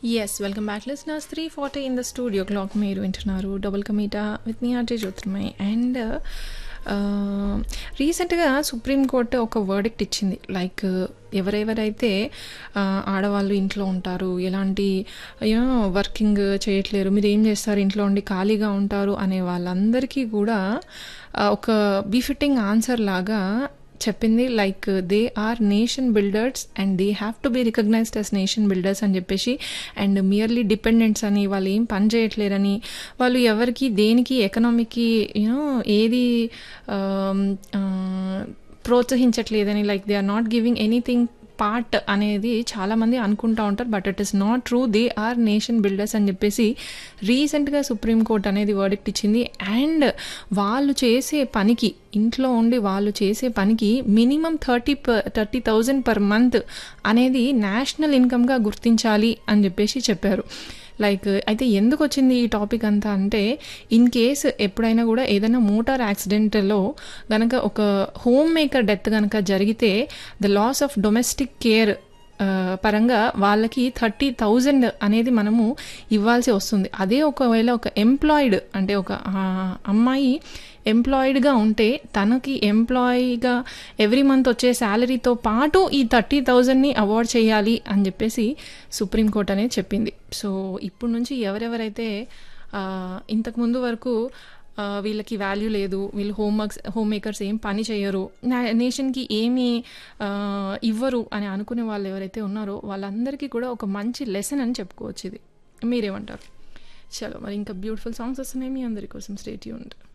yes welcome back listeners three forty in the studio clock మీరు వింటున్నారు double ka meetha with me RJ Jyotirmay and రీసెంట్గా supreme court ఒక verdict ఇచ్చింది like ఎవరెవరైతే ఆడవాళ్ళు ఇంట్లో ఉంటారు ఎలాంటి యూనో వర్కింగ్ చేయట్లేరు మీరు ఏం చేస్తారు ఇంట్లో ఉండి ఖాళీగా ఉంటారు అనే వాళ్ళందరికీ కూడా ఒక బిఫిట్టింగ్ ఆన్సర్ లాగా చెప్పింది like they are nation builders and they have to be recognised as nation builders అని చెప్పేసి అండ్ మియర్లీ డిపెండెంట్స్ అని వాళ్ళు ఏం పని చేయట్లేరని వాళ్ళు ఎవరికి దేనికి ఎకనామీకి యూనో ఏది ప్రోత్సహించట్లేదని like they are not giving anything part అనేది చాలామంది అనుకుంటా ఉంటారు but it is not true they are nation builders అని చెప్పేసి రీసెంట్గా సుప్రీంకోర్టు అనేది వర్డిక్ట్ ఇచ్చింది అండ్ వాళ్ళు చేసే పనికి ఇంట్లో ఉండి వాళ్ళు చేసే పనికి minimum thirty per thirty thousand per month అనేది నేషనల్ ఇన్కమ్గా గుర్తించాలి అని చెప్పేసి చెప్పారు లైక్ అయితే ఎందుకు వచ్చింది ఈ టాపిక్ అంతా అంటే ఇన్ కేస్ ఎప్పుడైనా కూడా ఏదైనా మోటార్ యాక్సిడెంట్లో కనుక ఒక హోమ్ మేకర్ డెత్ కనుక జరిగితే the loss of domestic care పరంగా వాళ్ళకి థర్టీ థౌజండ్ అనేది మనము ఇవ్వాల్సి వస్తుంది అదే ఒకవేళ ఒక ఎంప్లాయిడ్ అంటే ఒక అమ్మాయి ఎంప్లాయిడ్గా ఉంటే తనకి ఎంప్లాయీగా ఎవ్రీ మంత్ వచ్చే శాలరీతో పాటు ఈ థర్టీ థౌజండ్ని అవార్డ్ చేయాలి అని చెప్పేసి సుప్రీంకోర్టు అనేది చెప్పింది సో ఇప్పుడు నుంచి ఎవరెవరైతే ఇంతకుముందు వరకు వీళ్ళకి వాల్యూ లేదు వీళ్ళు హోమ్ వర్క్స్ హోమ్ మేకర్స్ ఏం పని చేయరు నేషన్కి ఏమి ఇవ్వరు అని అనుకునే వాళ్ళు ఎవరైతే ఉన్నారో వాళ్ళందరికీ కూడా ఒక మంచి లెసన్ అని చెప్పుకోవచ్చు ఇది మీరేమంటారు చలో మరి ఇంకా బ్యూటిఫుల్ సాంగ్స్ వస్తున్నాయి మీ అందరి కోసం స్టేట్ యూన్